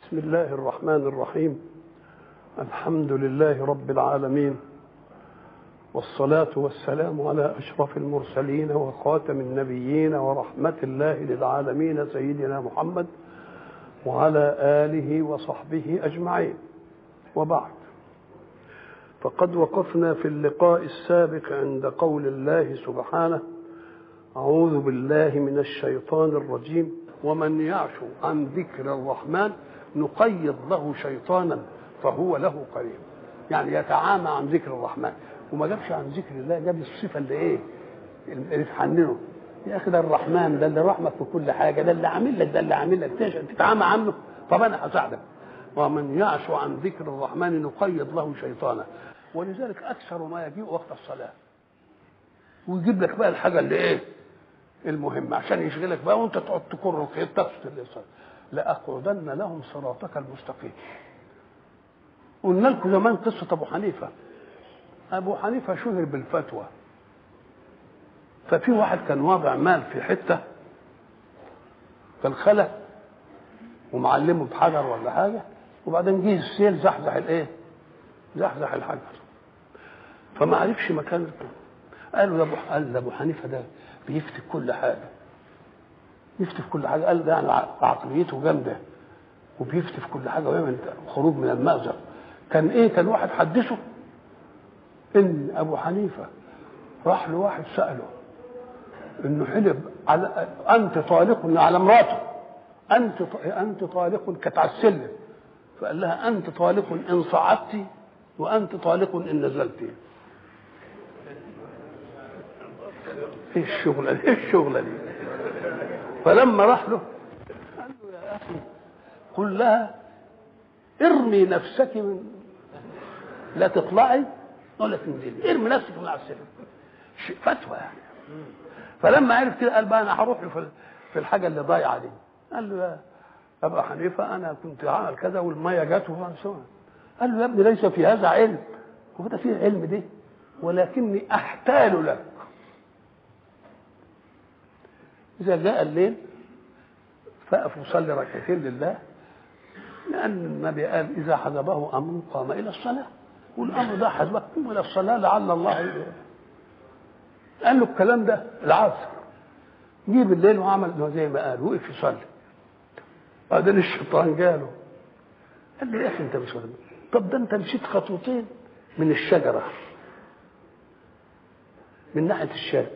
بسم الله الرحمن الرحيم الحمد لله رب العالمين والصلاة والسلام على أشرف المرسلين وخاتم النبيين ورحمة الله للعالمين سيدنا محمد وعلى آله وصحبه أجمعين وبعد فقد وقفنا في اللقاء السابق عند قول الله سبحانه أعوذ بالله من الشيطان الرجيم ومن يعش عن ذكر الرحمن نقيض له شيطانا فهو له قريب يعني يتعامى عن ذكر الرحمن وما جابش عن ذكر الله جاب الصفه اللي ايه اللي تحننه يا اخي ده الرحمن ده اللي رحمك في كل حاجه ده اللي عامل لك ده اللي عامل لك تتعامى عنه طب انا هساعدك ومن يعش عن ذكر الرحمن نقيض له شيطانا ولذلك اكثر ما يجيء وقت الصلاه ويجيب لك بقى الحاجه اللي ايه المهمه عشان يشغلك بقى وانت تقعد تكر الخير تقصد الصلاه لاقعدن لهم صراطك المستقيم قلنا لكم زمان قصه ابو حنيفه ابو حنيفه شهر بالفتوى ففي واحد كان واضع مال في حته في الخلا ومعلمه بحجر ولا حاجه وبعدين جه السيل زحزح الايه؟ زحزح الحجر فما عرفش مكان قالوا ده ابو قال ده ابو حنيفه ده بيفتي كل حاجه يفتي في كل حاجه قال ده يعني عقليته جامده وبيفتي في كل حاجه ويعمل خروج من المأزق كان ايه كان واحد حدثه ان ابو حنيفه راح لواحد ساله انه حلب على انت طالق على مراته انت انت طالق كانت على السلم فقال لها انت طالق ان صعدت وانت طالق ان نزلت ايه الشغله دي ايه الشغله دي فلما راح له قال له يا اخي قل لها ارمي نفسك من لا تطلعي ولا تنزلي ارمي نفسك من على السلم فتوى يعني فلما عرف كده قال بقى انا هروح له في الحاجه اللي ضايعه دي قال له يا ابا حنيفه انا كنت عامل كذا والميه جت قال له يا ابني ليس في هذا علم هو ده فيه علم دي ولكني احتال لك إذا جاء الليل فأقف يصلي ركعتين لله لأن النبي قال إذا حجبه أمر قام إلى الصلاة والأمر ده حجبك قم إلى الصلاة لعل الله يبقى. قال له الكلام ده العصر جه بالليل وعمل زي ما قال وقف يصلي بعدين الشيطان جاله قال له يا أخي أنت مش فاهم طب ده أنت مشيت خطوتين من الشجرة من ناحية الشرق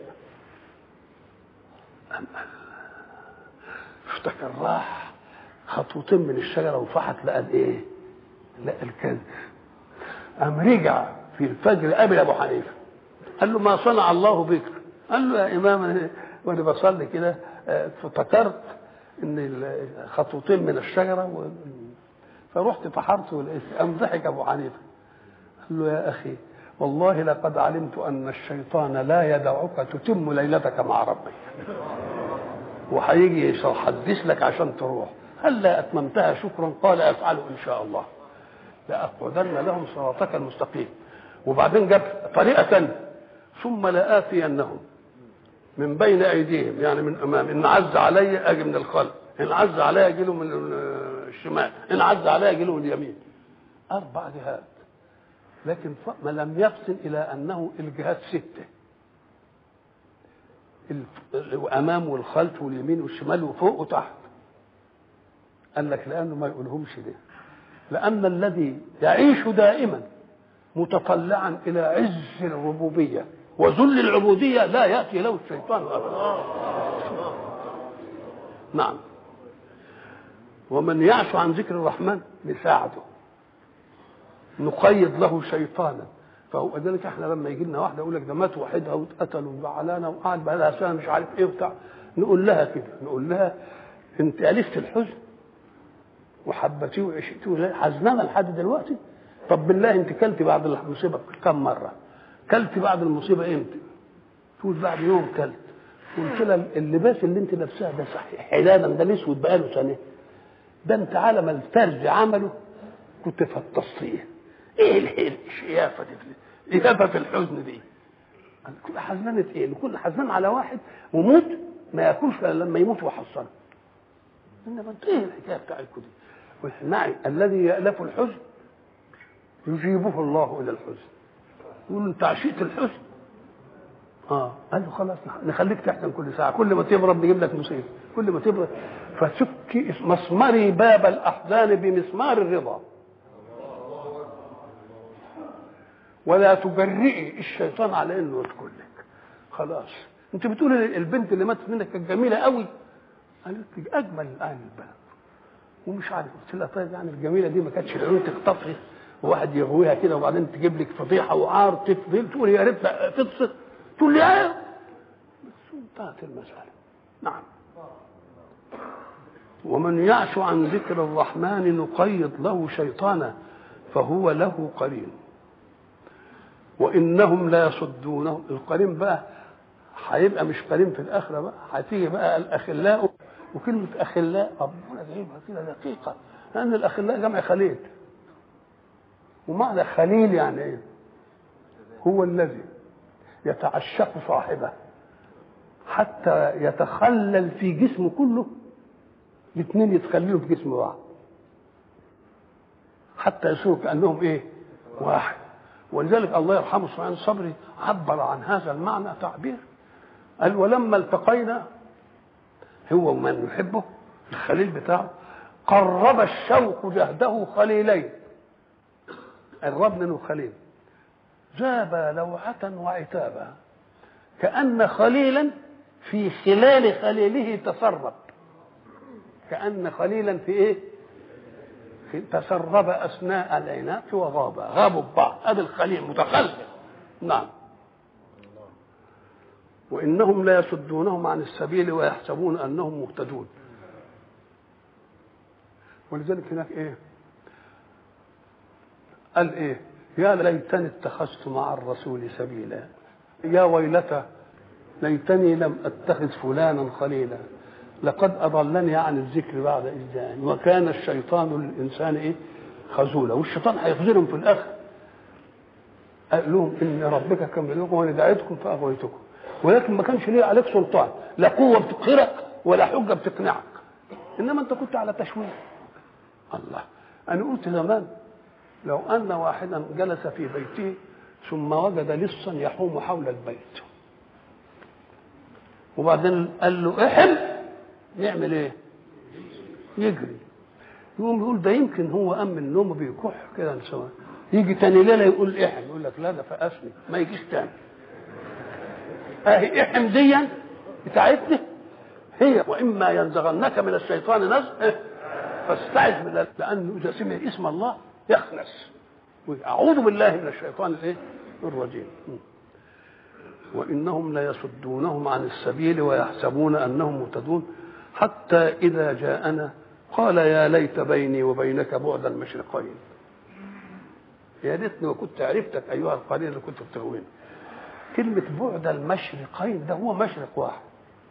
افتكر راح خطوتين من الشجره وفحت لقى الايه؟ لقى الكلب قام رجع في الفجر قابل ابو حنيفه قال له ما صنع الله بك قال له يا امام وانا بصلي كده افتكرت ان خطوتين من الشجره و... فرحت فحرت ولقيت قام ضحك ابو حنيفه قال له يا اخي والله لقد علمت ان الشيطان لا يدعك تتم ليلتك مع ربك وهيجي يحدث لك عشان تروح هلا اتممتها شكرا قال افعله ان شاء الله لاقعدن لهم صراطك المستقيم وبعدين جاب طريقه ثانيه ثم لاتينهم من بين ايديهم يعني من امام ان عز علي اجي من الخلف ان عز علي اجي له من الشمال ان عز علي اجي له من اليمين اربع جهات لكن ما لم يفصل الى انه الجهات سته الامام والخلف واليمين والشمال وفوق وتحت قال لك لانه ما يقولهمش ده لان الذي يعيش دائما متطلعا الى عز الربوبيه وذل العبوديه لا ياتي له الشيطان ابدا نعم ومن يعش عن ذكر الرحمن نساعده نقيض له شيطانا فهو ذلك احنا لما يجي لنا واحده يقول لك ده مات وحدها واتقتل وزعلانه وقعد بقى لها سنه مش عارف ايه وبتاع نقول لها كده نقول لها انت الفت الحزن وحبتيه وعشتيه حزنانه لحد دلوقتي طب بالله انت كلتي بعد المصيبه كم مره؟ كلتي بعد المصيبه امتى؟ تقول بعد يوم كلت قلت لها اللباس اللي انت لابساه ده صحيح حلالا ده الاسود بقاله سنه ده انت على ما الفرج عمله كنت فطستيه ايه الشيافه دي إجابة الحزن دي كل حزنانة ايه؟ كل حزنان على واحد وموت ما ياكلش الا لما يموت ويحصله انما انت ايه الحكايه بتاعتكم دي؟ نعم الذي يألف الحزن يجيبه الله إلى الحزن يقول انت عشيت الحزن اه قال له خلاص نخليك تحزن كل ساعه كل ما تبرد نجيب لك مصيبه كل ما تبرد فسكي مسمري باب الاحزان بمسمار الرضا ولا تجرئي الشيطان على انه يدخل لك خلاص انت بتقول البنت اللي ماتت منك كانت جميله قوي قالت لي اجمل اهل البلد ومش عارف قلت لها طيب يعني الجميله دي ما كانتش العيون تخطفها وواحد يغويها كده وبعدين تجيب لك فضيحه وعار تفضل تقول يا ريت تفصل تقول لي ايه بس انتهت المساله نعم ومن يعش عن ذكر الرحمن نقيض له شيطانا فهو له قرين وانهم لا يصدونهم القرين بقى هيبقى مش قرين في الاخره بقى هتيجي بقى الاخلاء وكلمه اخلاء ربنا جايبها كده دقيقه لان الاخلاء جمع خليل ومعنى خليل يعني ايه هو الذي يتعشق صاحبه حتى يتخلل في جسمه كله الاثنين يتخللوا في جسم بعض حتى يصيروا كانهم ايه واحد ولذلك الله يرحمه سبحانه الصبري عبر عن هذا المعنى تعبير قال ولما التقينا هو ومن يحبه الخليل بتاعه قرب الشوق جهده خليلين الرب منه خليل جاب لوعة وعتابا كأن خليلا في خلال خليله تسرب كأن خليلا في ايه في تسرب أثناء العناق وغاب غابوا ببعض هذا الخليل متخلف نعم وإنهم لا يصدونهم عن السبيل ويحسبون أنهم مهتدون ولذلك هناك ايه قال ايه يا ليتني اتخذت مع الرسول سبيلا يا ويلتى ليتني لم اتخذ فلانا خليلا لقد اضلني عن الذكر بعد اذ جاءني وكان الشيطان للانسان ايه خذولا والشيطان هيخذلهم في الاخر قال لهم ان ربك كان لكم وانا دعيتكم فاغويتكم ولكن ما كانش ليه عليك سلطان لا قوه بتقهرك ولا حجه بتقنعك انما انت كنت على تشويه الله انا قلت زمان لو ان واحدا جلس في بيته ثم وجد لصا يحوم حول البيت وبعدين قال له احم يعمل ايه يجري يقوم يقول ده يمكن هو قام من النوم بيكح كده سواء يجي تاني ليله يقول احم يقول لك لا ده فقسني ما يجيش تاني اهي احم ديا بتاعتنا هي واما ينزغنك من الشيطان نزغ فاستعذ بالله لانه اذا سمع اسم الله يخنس اعوذ بالله من الشيطان الايه الرجيم وانهم ليصدونهم عن السبيل ويحسبون انهم مهتدون حتى اذا جاءنا قال يا ليت بيني وبينك بعد المشرقين يا ريتني وكنت عرفتك ايها القليل اللي كنت بتغويني كلمة بعد المشرقين ده هو مشرق واحد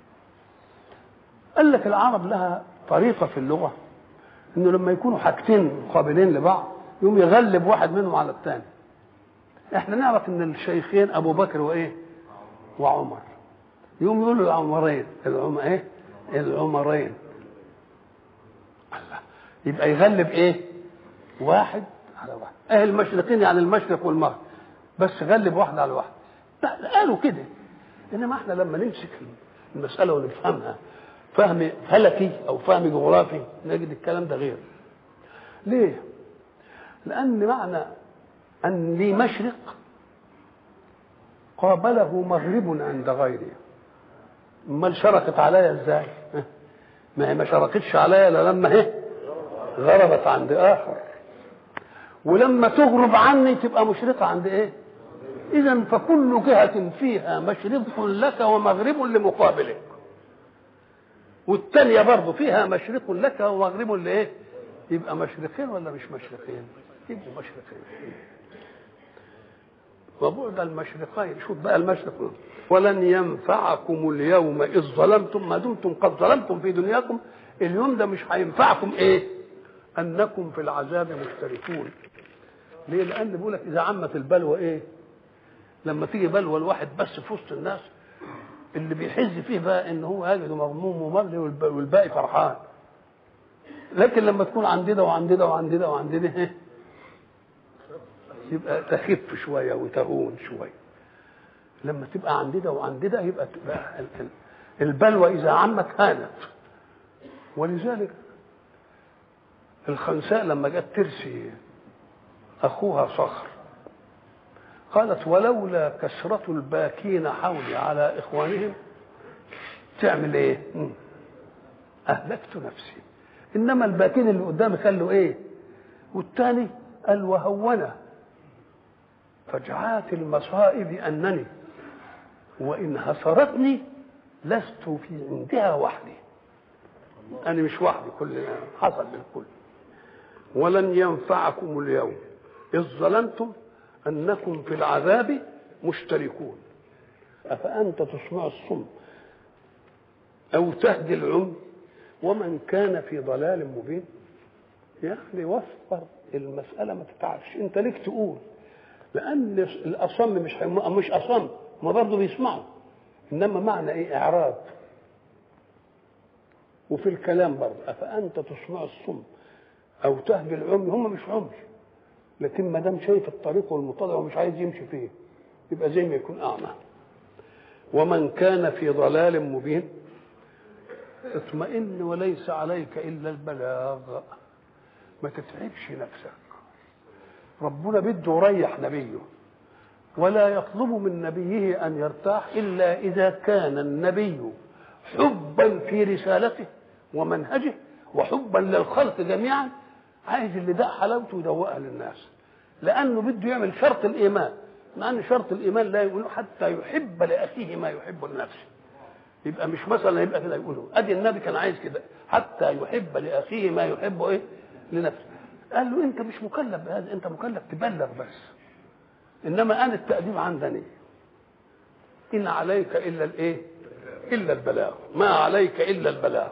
قال لك العرب لها طريقة في اللغة انه لما يكونوا حاجتين مقابلين لبعض يقوم يغلب واحد منهم على الثاني احنا نعرف ان الشيخين ابو بكر وايه وعمر يقوم يقولوا العمرين العم ايه العمرين الله يبقى يغلب ايه واحد على واحد ايه المشرقين يعني المشرق والمغرب بس غلب واحد على واحد لا قالوا كده انما احنا لما نمسك المساله ونفهمها فهم فلكي او فهم جغرافي نجد الكلام ده غير ليه لان معنى ان لي مشرق قابله مغرب عند غيري امال شرقت عليا ازاي ما هي ما شرقتش عليا الا لما هي غربت عند اخر ولما تغرب عني تبقى مشرقه عند ايه اذا فكل جهه فيها مشرق لك ومغرب لمقابلك والثانيه برضه فيها مشرق لك ومغرب لايه يبقى مشرقين ولا مش مشرقين يبقوا مشرقين وبعد المشرقين شوف بقى المشرق ولن ينفعكم اليوم اذ ظلمتم ما دمتم قد ظلمتم في دنياكم اليوم ده مش هينفعكم ايه انكم في العذاب مشتركون ليه لان بيقول لك اذا عمت البلوى ايه لما تيجي بلوى الواحد بس في وسط الناس اللي بيحز فيه بقى ان هو يجد مغموم ومغني والباقي فرحان لكن لما تكون عندنا وعندنا وعندنا وعندنا يبقى تخف شويه وتهون شويه لما تبقى عندنا وعندنا يبقى تبقى البلوى اذا عمت هانت ولذلك الخنساء لما جت ترسي اخوها صخر قالت ولولا كثرة الباكين حولي على إخوانهم تعمل إيه؟ أهلكت نفسي إنما الباكين اللي قدامي خلوا إيه؟ والتاني قال وهونا فجعات المصائب أنني وإن هسرتني لست في عندها وحدي أنا مش وحدي كل حصل للكل ولن ينفعكم اليوم إذ ظلمتم أنكم في العذاب مشتركون أفأنت تسمع الصم أو تهدي العمي ومن كان في ضلال مبين يعني وفر المسألة ما تتعبش أنت ليك تقول لأن الأصم مش مش أصم ما برضه بيسمعوا إنما معنى إيه إعراض وفي الكلام برضه أفأنت تسمع الصم أو تهدي العمي هم مش عمي لكن ما دام شايف الطريق والمطلع ومش عايز يمشي فيه يبقى زي ما يكون اعمى ومن كان في ضلال مبين اطمئن وليس عليك الا البلاغ ما تتعبش نفسك ربنا بده يريح نبيه ولا يطلب من نبيه ان يرتاح الا اذا كان النبي حبا في رسالته ومنهجه وحبا للخلق جميعا عايز اللي ده حلاوته يدوقها للناس لانه بده يعمل شرط الايمان مع ان شرط الايمان لا يقول حتى يحب لاخيه ما يحب لنفسه يبقى مش مثلا يبقى كده يقولوا ادي النبي كان عايز كده حتى يحب لاخيه ما يحب ايه لنفسه قال له انت مش مكلف بهذا انت مكلف تبلغ بس انما انا التقديم عندني ان عليك الا الايه الا البلاغ ما عليك الا البلاغ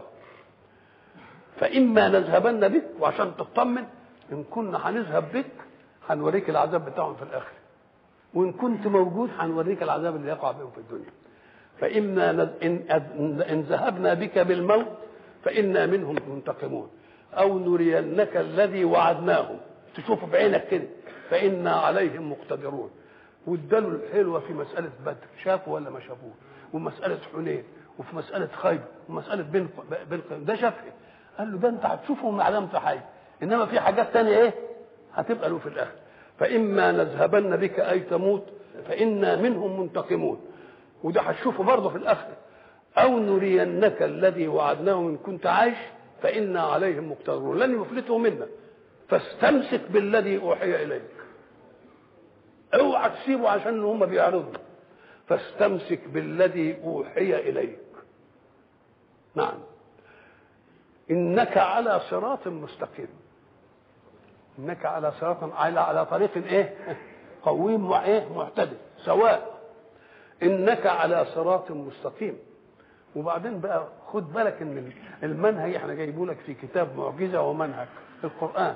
فاما نذهبن بك وعشان تطمن ان كنا هنذهب بك هنوريك العذاب بتاعهم في الاخره وان كنت موجود هنوريك العذاب اللي يقع بهم في الدنيا فاما ان ان ذهبنا بك بالموت فانا منهم منتقمون او نرينك الذي وعدناهم تشوفه بعينك كده فانا عليهم مقتدرون واداله الحلوه في مساله بدر شافوا ولا ما شافوه ومساله حنين وفي مساله خيبر ومساله بين بين ده شافها قال له ده انت هتشوفه من علامة حي انما في حاجات تانية ايه هتبقى له في الاخر فاما نذهبن بك اي تموت فانا منهم منتقمون وده هتشوفه برضه في الاخر او نرينك الذي وعدناه ان كنت عايش فانا عليهم مقتدرون لن يفلتوا منا فاستمسك بالذي اوحي اليك اوعى تسيبه عشان هم بيعرضوا فاستمسك بالذي اوحي اليك نعم انك على صراط مستقيم انك على صراط على على طريق ايه قويم وايه معتدل سواء انك على صراط مستقيم وبعدين بقى خد بالك ان المنهج احنا جايبه لك في كتاب معجزه ومنهج القران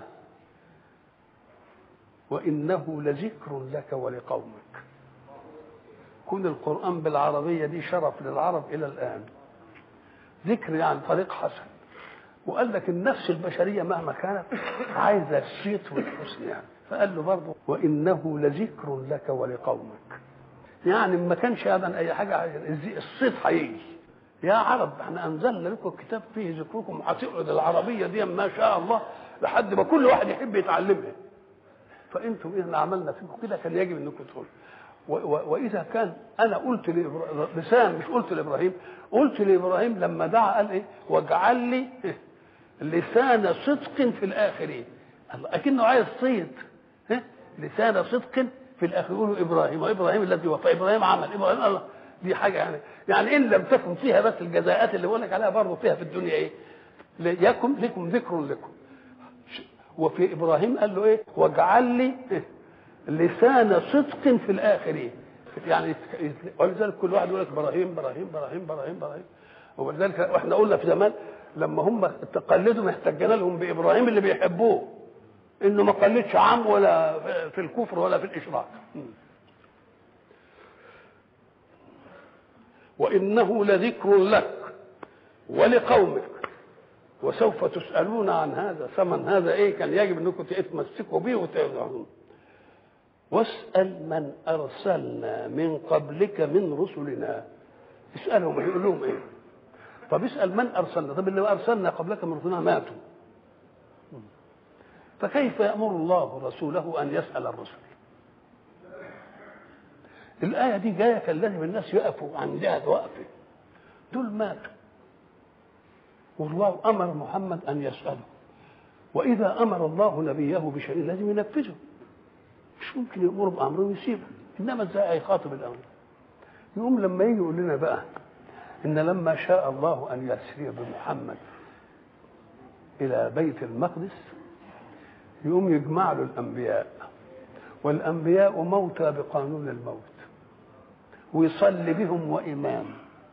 وانه لذكر لك ولقومك كون القران بالعربيه دي شرف للعرب الى الان ذكر يعني طريق حسن وقال لك النفس البشريه مهما كانت عايزه الصيت والحسن يعني فقال له برضه وانه لذكر لك ولقومك يعني ما كانش ابدا اي حاجه الصيت هيجي يا عرب احنا انزلنا لكم كتاب فيه ذكركم هتقعد العربيه دي ما شاء الله لحد ما كل واحد يحب يتعلمها فانتم اذا عملنا فيكم كده كان يجب انكم تقولوا واذا كان انا قلت لسان مش قلت لابراهيم قلت لابراهيم لما دعا قال ايه واجعل لي لسان صدق في الاخرين الله اكنه عايز صيد لسان صدق في الاخر يقولوا ابراهيم وابراهيم الذي وفى ابراهيم عمل ابراهيم الله دي حاجه يعني يعني ان لم تكن فيها بس الجزاءات اللي بقول لك عليها برضه فيها في الدنيا ايه يكن لكم ذكر لكم وفي ابراهيم قال له ايه واجعل لي لسان صدق في الاخرين يعني ولذلك كل واحد يقول لك ابراهيم ابراهيم ابراهيم ابراهيم ابراهيم ولذلك احنا قلنا في زمان لما هم تقلدوا احتجنا لهم بابراهيم اللي بيحبوه انه ما قلدش عم ولا في الكفر ولا في الاشراك وانه لذكر لك ولقومك وسوف تسالون عن هذا ثمن هذا ايه كان يجب انكم تتمسكوا به وتعلمون واسال من ارسلنا من قبلك من رسلنا اسالهم يقول لهم ايه طب اسال من ارسلنا طب اللي ارسلنا قبلك من رسلنا ماتوا فكيف يامر الله رسوله ان يسال الرسل الآية دي جاية كان لازم الناس يقفوا عندها وقفة دول ماتوا والله أمر محمد أن يسأله وإذا أمر الله نبيه بشيء لازم ينفذه مش ممكن يأمر بأمر ويسيبه إنما إزاي هيخاطب الأمر يقوم لما يجي يقول لنا بقى إن لما شاء الله أن يسري بمحمد إلى بيت المقدس يقوم يجمع له الأنبياء والأنبياء موتى بقانون الموت ويصلي بهم وإمام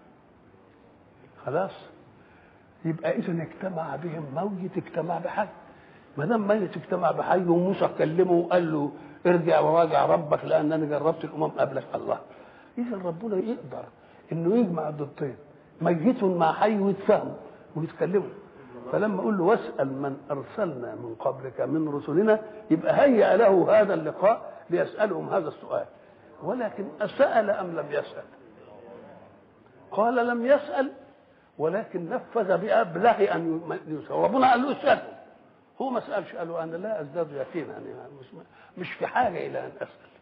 خلاص يبقى إذا اجتمع بهم ميت اجتمع بحي ما دام ميت اجتمع بحي وموسى كلمه وقال له ارجع وراجع ربك لأنني جربت الأمم قبلك الله إذا ربنا يقدر إنه يجمع الضدين ميت مع حي ويتفاهموا ويتكلموا فلما اقول له واسال من ارسلنا من قبلك من رسلنا يبقى هيأ له هذا اللقاء ليسالهم هذا السؤال ولكن اسال ام لم يسال قال لم يسال ولكن نفذ بابلغ ان يسال ربنا قال له اساله هو ما سالش قال له انا لا ازداد يقينا يعني مش في حاجه الى ان اسال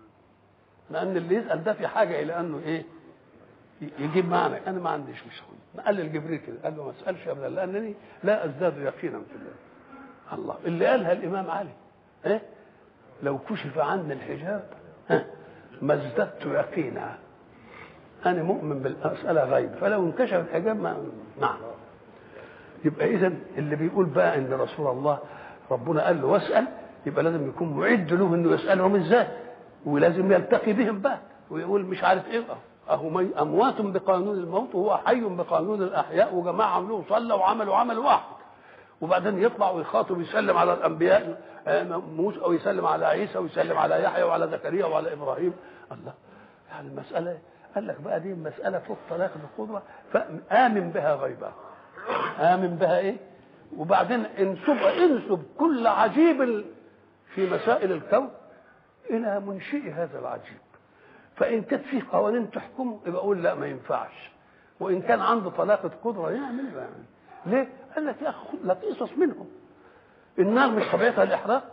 لان اللي يسال ده في حاجه الى انه ايه يجيب معنى انا ما عنديش مشكله قال للجبريل كده قال له ما اسالش ابدا لانني لا ازداد يقينا في الله الله اللي قالها الامام علي ايه لو كشف عني الحجاب ما ازددت يقينا انا مؤمن بالمساله غيب فلو انكشف الحجاب ما نعم يبقى اذا اللي بيقول بقى ان رسول الله ربنا قال له واسال يبقى لازم يكون معد له انه يسالهم ازاي ولازم يلتقي بهم بقى ويقول مش عارف ايه اهو اموات بقانون الموت وهو حي بقانون الاحياء وجماعه عملوه صلى وعملوا عمل واحد وبعدين يطلع ويخاطب ويسلم على الانبياء موسى او يسلم على عيسى ويسلم على يحيى وعلى زكريا وعلى ابراهيم الله يعني المساله قال لك بقى دي مساله فوق طلاق القدره فامن بها غيبه امن بها ايه وبعدين انسب انسب كل عجيب في مسائل الكون الى منشئ هذا العجيب فان كانت فيه قوانين تحكمه يبقى اقول لا ما ينفعش وان كان عنده طلاقه قدره يعمل يعمل ليه؟ قال لك يا اخي خد لك قصص منهم النار مش طبيعتها الاحراق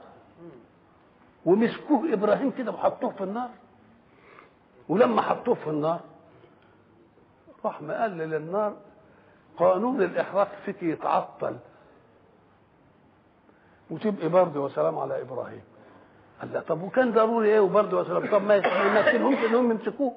ومسكوه ابراهيم كده وحطوه في النار ولما حطوه في النار راح مقلل للنار قانون الاحراق فيك يتعطل وتبقي برد وسلام على ابراهيم قال لا طب وكان ضروري ايه وبرد وسلام طب ما يمكنهمش انهم يمسكوه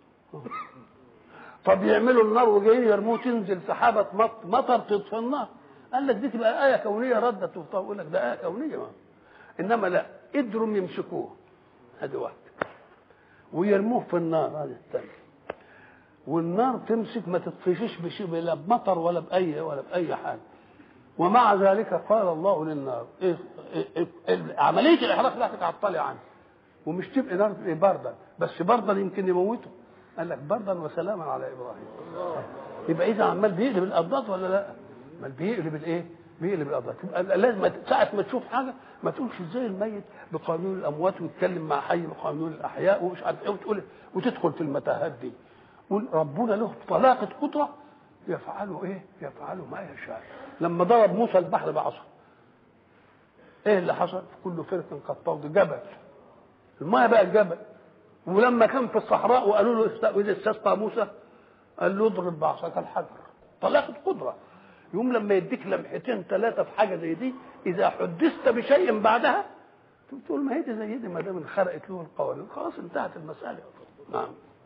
طب يعملوا النار وجايين يرموه تنزل سحابه مطر تطفي النار قال لك دي تبقى ايه كونيه ردت يقول لك ده ايه كونيه ما. انما لا قدروا يمسكوه هذه واحده ويرموه في النار هذه الثانيه والنار تمسك ما تطفيش بشيء لا بمطر ولا باي ولا باي حاجه ومع ذلك قال الله للنار إيه إيه إيه عمليه الاحراق لا تتعطلي عنه ومش تبقى نار بردا بس بردا يمكن يموته قال لك بردا وسلاما على ابراهيم يبقى اذا عمال بيقلب الاضداد ولا لا؟ عمال بيقلب الايه؟ بيقلب الاضداد يبقى لازم ساعه ما تشوف حاجه ما تقولش ازاي الميت بقانون الاموات ويتكلم مع حي بقانون الاحياء ومش عارف ايه وتقول وتدخل في المتاهات دي قول ربنا له طلاقه قدره يفعل ايه؟ يفعل ما يشاء لما ضرب موسى البحر بعصا ايه اللي حصل؟ كل فرق قد جبل الماء بقى الجبل ولما كان في الصحراء وقالوا له اذا استسقى موسى قال له اضرب بعصاك الحجر طلاقه قدره يوم لما يديك لمحتين ثلاثه في حاجه زي دي اذا حدثت بشيء بعدها تقول ما هي دي زي دي ما دام انخرقت له القوانين خلاص انتهت المساله نعم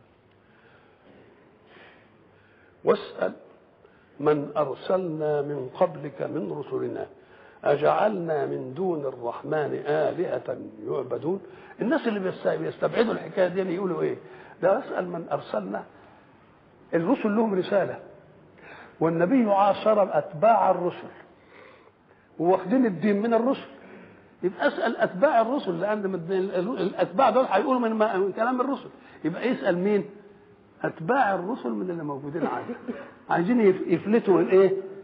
واسال من ارسلنا من قبلك من رسلنا أجعلنا من دون الرحمن آلهة يعبدون الناس اللي بيستبعدوا الحكاية دي يقولوا إيه ده أسأل من أرسلنا الرسل لهم رسالة والنبي عاصر أتباع الرسل وواخدين الدين من الرسل يبقى اسال اتباع الرسل لان الاتباع دول هيقولوا من كلام الرسل يبقى يسال مين؟ اتباع الرسل من اللي موجودين عادي عايزين يفلتوا الايه؟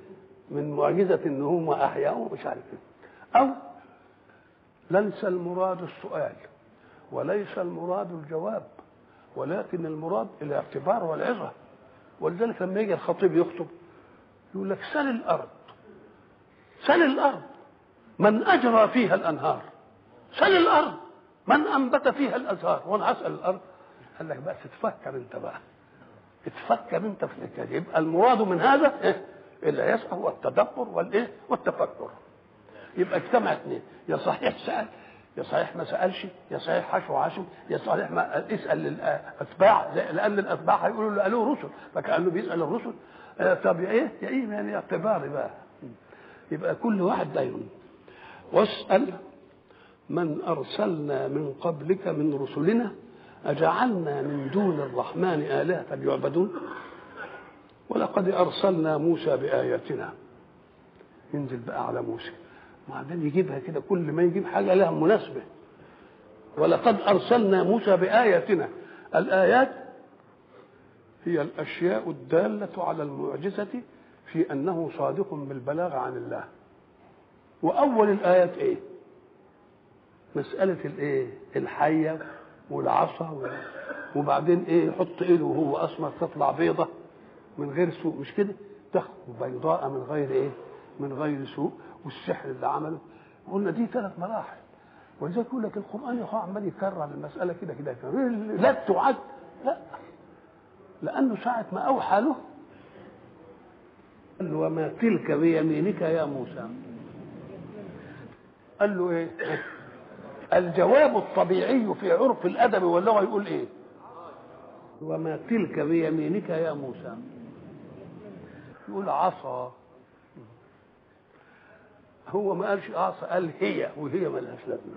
من معجزة إن هم أحياء ومش عارف إيه أو ليس المراد السؤال وليس المراد الجواب ولكن المراد الاعتبار والعظة ولذلك لما يجي الخطيب يخطب يقول لك سل الأرض سل الأرض من أجرى فيها الأنهار سل الأرض من أنبت فيها الأزهار وأنا أسأل الأرض قال لك بس تفكر أنت بقى تفكر أنت في الحكاية يبقى المراد من هذا إيه؟ العصا والتدبر والإيه والتفكر يبقى اجتمع اثنين يا صحيح سأل يا صحيح ما سالش يا صحيح حشو عشم يا صحيح ما اسال الاتباع لان الاتباع هيقولوا له قالوا رسل فكانه بيسال الرسل آه طب يا ايه يا ايه يعني اعتباري بقى يبقى كل واحد دايما واسال من ارسلنا من قبلك من رسلنا اجعلنا من دون الرحمن الهه يعبدون ولقد ارسلنا موسى باياتنا ينزل بقى على موسى وبعدين يجيبها كده كل ما يجيب حاجه لها مناسبه ولقد ارسلنا موسى باياتنا الايات هي الاشياء الداله على المعجزه في انه صادق بالبلاغ عن الله واول الايات ايه مساله الايه الحيه والعصا وبعدين ايه يحط ايده وهو اسمر تطلع بيضه من غير سوء مش كده تخرج بيضاء من غير ايه من غير سوء والسحر اللي عمله قلنا دي ثلاث مراحل ولذلك يقول لك القران يا عمال يكرر المساله كده كده لا تعد لا لانه ساعه ما اوحى له قال له وما تلك بيمينك يا موسى قال له ايه الجواب الطبيعي في عرف الادب واللغه يقول ايه وما تلك بيمينك يا موسى يقول عصا هو ما قالش عصا قال هي وهي ملهاش لازمه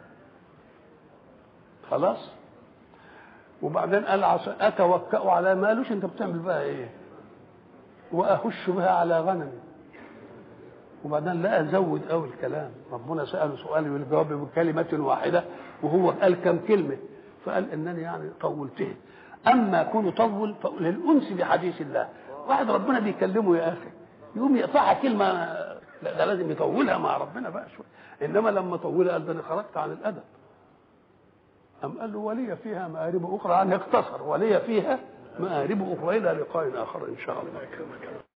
خلاص وبعدين قال عصا اتوكا على ما قالوش انت بتعمل بها ايه واهش بها على غنمي وبعدين لا زود قوي الكلام ربنا ساله سؤال والجواب بكلمه واحده وهو قال كم كلمه فقال انني يعني طولته اما كونه طول فللانس بحديث الله واحد ربنا بيكلمه يا اخي يقوم يقطعها كلمه لا ده لازم يطولها مع ربنا بقى شويه انما لما طولها قال ده انا خرجت عن الادب أم قال له ولي فيها مآرب أخرى أن يقتصر ولي فيها مآرب أخرى إلى لقاء آخر إن شاء الله